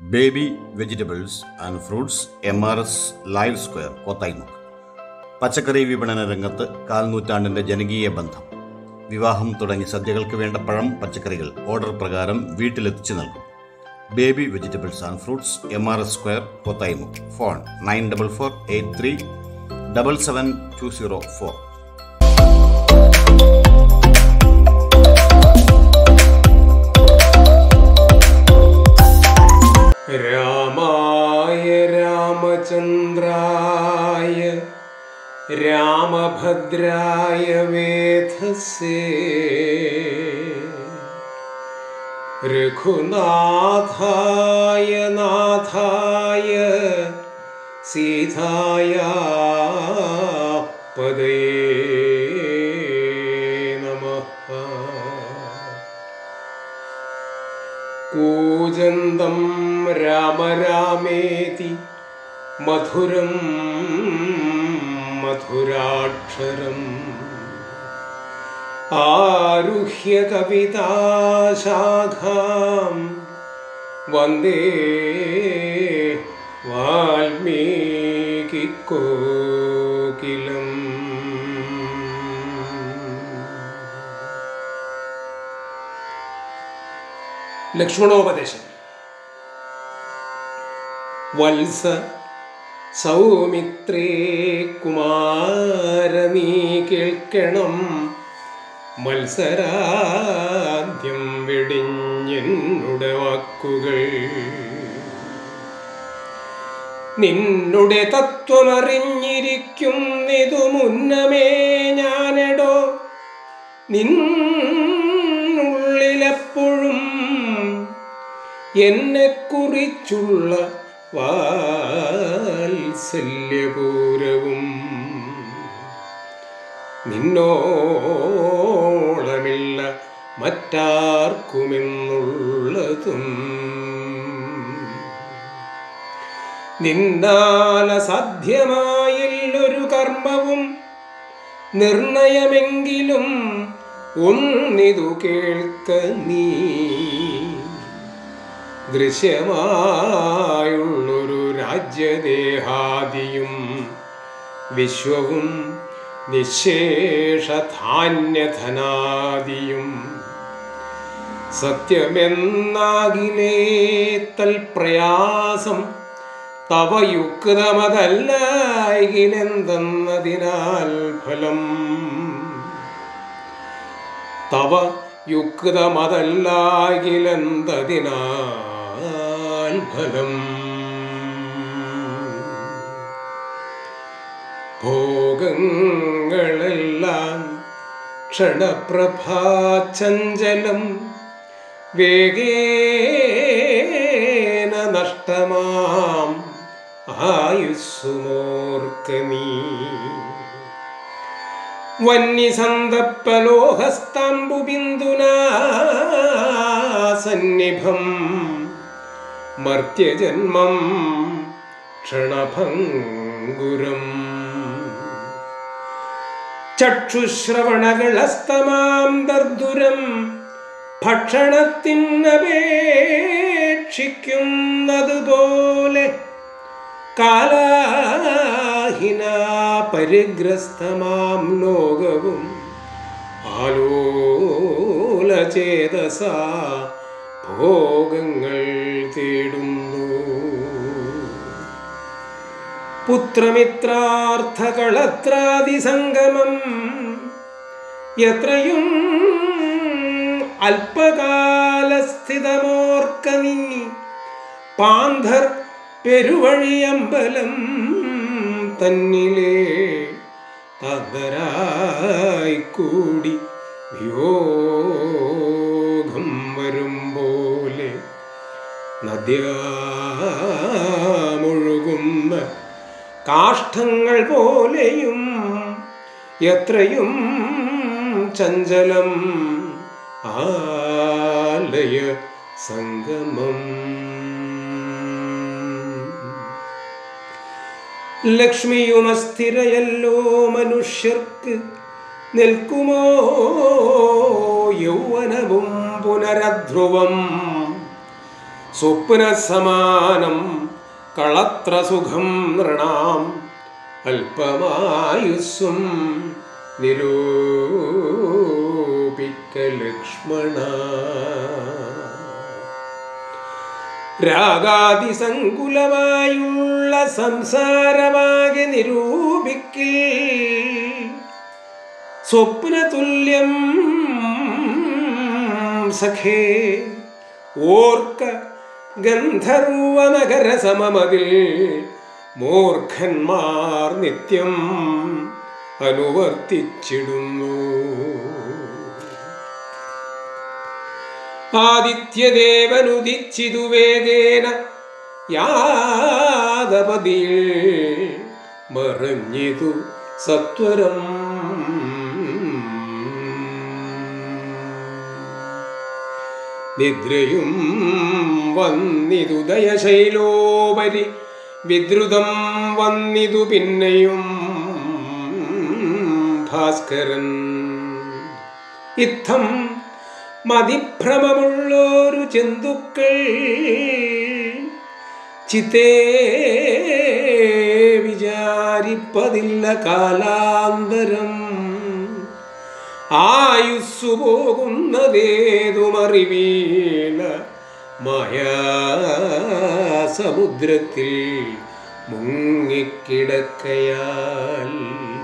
baby vegetables and fruits M R S live square Kothayimukku പച്ചക്കറി വിപണന രംഗത്ത് കാൽനൂറ്റാണ്ടിന്റെ ജനകീയ ബന്ധം വിവാഹം തുടങ്ങി സദ്യകൾക്ക് വേണ്ട പഴം പച്ചക്കറികൾ ഓർഡർ പ്രകാരം വീട്ടിലെത്തിച്ചു നൽകും baby vegetables and fruits M R S square Kothayimukku phone nine double four eight three double seven two zero four രാമായ രാമചന്ദ്രായ രാമഭദ്രായ വേധസേ രഘുനാഥായ നാഥായ സീതായ പദേ നമഃ കൂജന്തം രാമ രാമേതി മധുരം മധുരാക്ഷരം ആരുഹ്യ കവിതാശാഖാം വന്ദേ വാൽമീകി കോകിലം ലക്ഷ്മണോപദേശം വത്സ സൗമിത്രേ കുമാര നീ കേൾക്കണം മത്സരാദ്യം വെടിഞ്ഞെന്നുടെ വാക്കുകൾ നിന്നുടെ തത്വമറിഞ്ഞിരിക്കുന്നിതു മുന്നമേ ഞാനെടോ നിന്നുള്ളിലെപ്പോഴും എന്നെ കുറിച്ചുള്ള വാത്സല്യപൂരവും നിന്നോളമില്ല മറ്റാർക്കുമെന്നുള്ളതും നിന്നാല സാധ്യമായില്ലൊരു കർമ്മവും നിർണയമെങ്കിലും ഒന്നിതു കേൾക്ക നീ ദൃശ്യമായുള്ളൊരു രാജ്യദേഹാദിയും വിശ്വവും നിശേഷധാന്യധനാദിയും സത്യമെന്നാകിലേ തൽപ്രയാസം തവ യുക്തമതല്ലായിലെന്തെന്നതിനാൽ ഫലം തവ യുക്തമതല്ലാകിലെന്തതിനാൽ ഫലം ഭോഗങ്ങളെല്ലാം ക്ഷണപ്രഭാചഞ്ചലം വേഗേന നഷ്ടമാം ആയുസ്സുമോർക്ക നീ വന്യസന്തപ്പലോഹസ്താംബുബിന്ദുനാ സന്നിഭം മർത്യജന്മം ക്ഷണഭംഗുരം ചക്ഷുശ്രവണകളസ്തമാം ദർദുരം ഭക്ഷണത്തിനപേക്ഷിക്കുന്നതുപോലെ കാലാഹിന പരിഗ്രസ്തമാം ലോകവും ആലോലചേതസ ഭോഗങ്ങൾ തേടുന്നു പുത്രമിത്രാർത്ഥകളത്രാദിസംഗമം എത്രയും അല്പകാലസ്ഥിതമോർക്ക നീ പാന്ധർ പെരുവഴിയമ്പലം തന്നിലേ തകരായി കൂടി വിയോഗം വരും പോലെ നദ്യാമൊഴുകുന്ന കാഷ്ഠങ്ങൾ പോലെയും എത്രയും ചഞ്ചലം ആലയ സംഗമം ലക്ഷ്മിയുമസ്ഥിരയല്ലോ മനുഷ്യർക്ക് നിൽക്കുമോ യൗവനവും പുനരധ്രുവം സ്വപ്നസമാനം കളത്ര സുഖം നൃണാം അല്പമായുസ്സും നിരൂപിക്ക ലക്ഷ്മണ രാഗാതിസങ്കുലമായുള്ള സംസാരമാകെ നിരൂപിക്കിൽ സ്വപ്നതുല്യം സഖേ ഓർക്ക ഗന്ധർവനഗര സമമതിൽ മൂർഖന്മാർ നിത്യം അനുവർത്തിച്ചിടുന്നു ആദിത്യദേവനുദിച്ചിതു വേഗേന യാദപതിയിൽ മറഞ്ഞിതു സത്വരം നിദ്രയും വന്നിതു ദയശൈലോപരി വിദ്രുതം വന്നിതു പിന്നെയും ഭാസ്കരൻ ഇത്തം മതിഭ്രമമുള്ളൊരു ജന്തുക്കൾ ചിത്തേ വിചാരിപ്പതില്ല കാലാന്തരം ആയുസ്സു പോകുന്നതേതുമറിവീല മായാസമുദ്രത്തിൽ മുങ്ങിക്കിടക്കയാൽ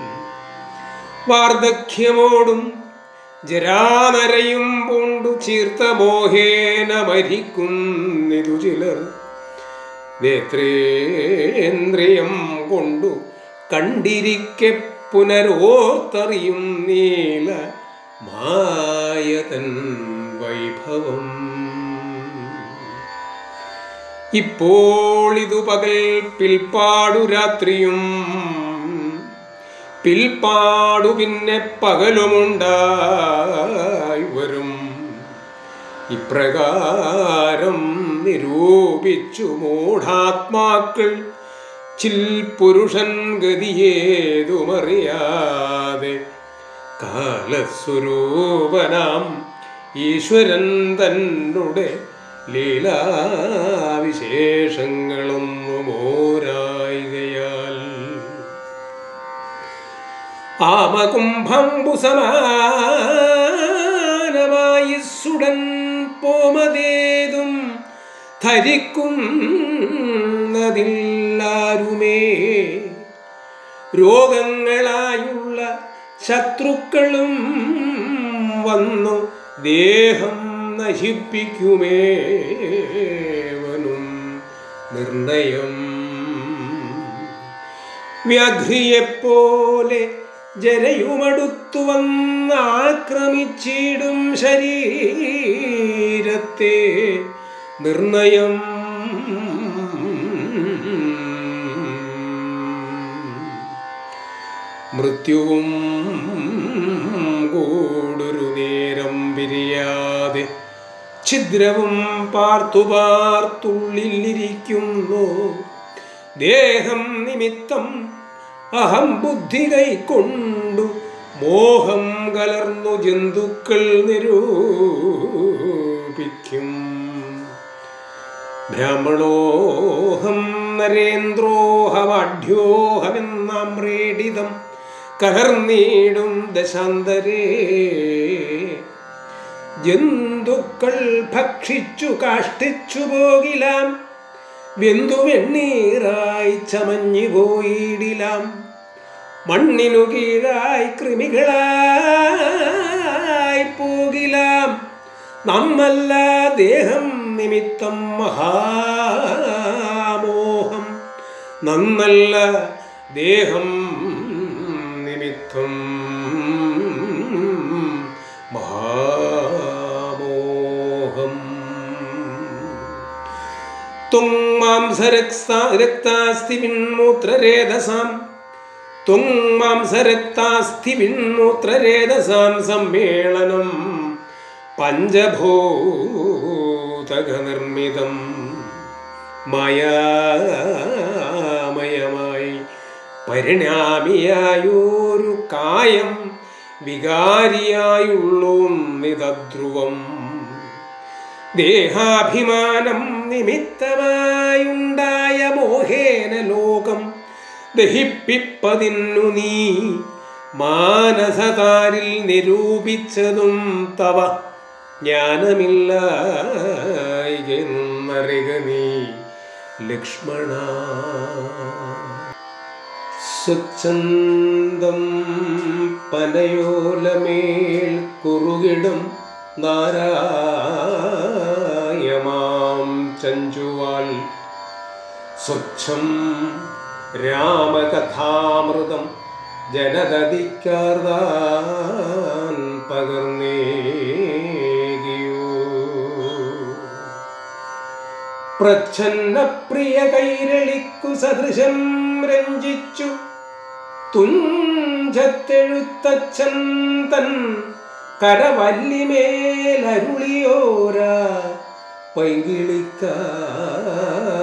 വാർദ്ധക്യമോടും ജരാനരയും പൂണ്ടു ചീർത്ത മോഹേന മരിക്കുന്നിതു ചിലർ നേത്രേന്ദ്രിയം കൊണ്ടു കണ്ടിരിക്കെ പുനരോർത്തറിയും നീല മായതൻ വൈഭവം ഇപ്പോൾ ഇതു പകൽ പിൽപ്പാടു രാത്രിയും പിൽപ്പാടു പിന്നെ പകലുമുണ്ടായി വരും ഇപ്രകാരം നിരൂപിച്ചു മൂഢാത്മാക്കൾ ചിൽ പുരുഷൻ ഗതിയേതുമറിയാതെ കാലസ്വരൂപനാം ഈശ്വരൻ തന്നുടെ ലീലാവിശേഷങ്ങളൊന്നും ഓരായികയാൽ ആമകുംഭംബുസമാനമായി സുടൻ പോമതേതും ധരിക്കുന്നതില്ലാരുമേ രോഗങ്ങളായുള്ള ശത്രുക്കളും വന്നു ദേഹം നശിപ്പിക്കുമേവനും നിർണയം വ്യാഘ്രിയെപ്പോലെ ജനയുമടുത്തു വന്നാക്രമിച്ചിടും ശരീരത്തെ നിർണയം മൃത്യുവും കൂടൊരു നേരം പിരിയാതെ ഛിദ്രവും പാർത്തു പാർത്തുള്ളിലിരിക്കുന്നു ദേഹം നിമിത്തം അഹം ബുദ്ധി കൈക്കൊണ്ടു മോഹം കലർന്നു ജന്തുക്കൾ നിരൂപിക്കും ബ്രാഹ്മണോഹം നരേന്ദ്രോഹമാഢ്യോഹമെന്നാം റേഡിതം കലർന്നീടും ദശാന്തരേ ജന്തുക്കൾ ഭക്ഷിച്ചു കാഷ്ടിച്ചു പോകിലാം വെന്തു വെണ്ണീറായി ചമഞ്ഞു പോയിടിലാം മണ്ണിനു കീഴായി കൃമികളായി പോകിലാം നമ്മല്ല ദേഹം നിമിത്തം മഹാമോഹം നന്നല്ല ദേഹം നിമിത്തം മഹാമോഹം തുങ്മാംസരക്താസ്തിവിന്മൂത്രരേതസാം തുങ്മാംസരക്താസ്തിവിന്മൂത്രരേതസാം സമ്മേളനം പഞ്ചഭൂതകനിർമ്മിതം മായാമയമായി പരിണാമിയായൊരു കായം വികാരിയായുള്ളൂ നിതധ്രുവം ദേഹാഭിമാനം നിമിത്തമായുണ്ടായ മോഹേന ലോകം ദഹിപ്പിപ്പതിന്നു നീ മാനസതാരിൽ നിരൂപിച്ചതും തവ ജ്ഞാനമില്ലായികെന്നറിക നീ ലക്ഷ്മണ സ്വച്ഛന്തം പനയോലമേൽ കുറുകിടും നാരായമാം ചഞ്ചുവാൽ സ്വച്ഛം രാമകഥാമൃതം ജനതതിക്കാർദാൻ പകർന്നേകിയോ പ്രച്ഛന്ന പ്രിയ കൈരളിക്കു സദൃശം രഞ്ജിച്ചു തുഞ്ചത്തെഴുത്തച്ഛൻ തൻ കരവല്ലിമേലരുളിയോരാ പൈകിളിക്കാ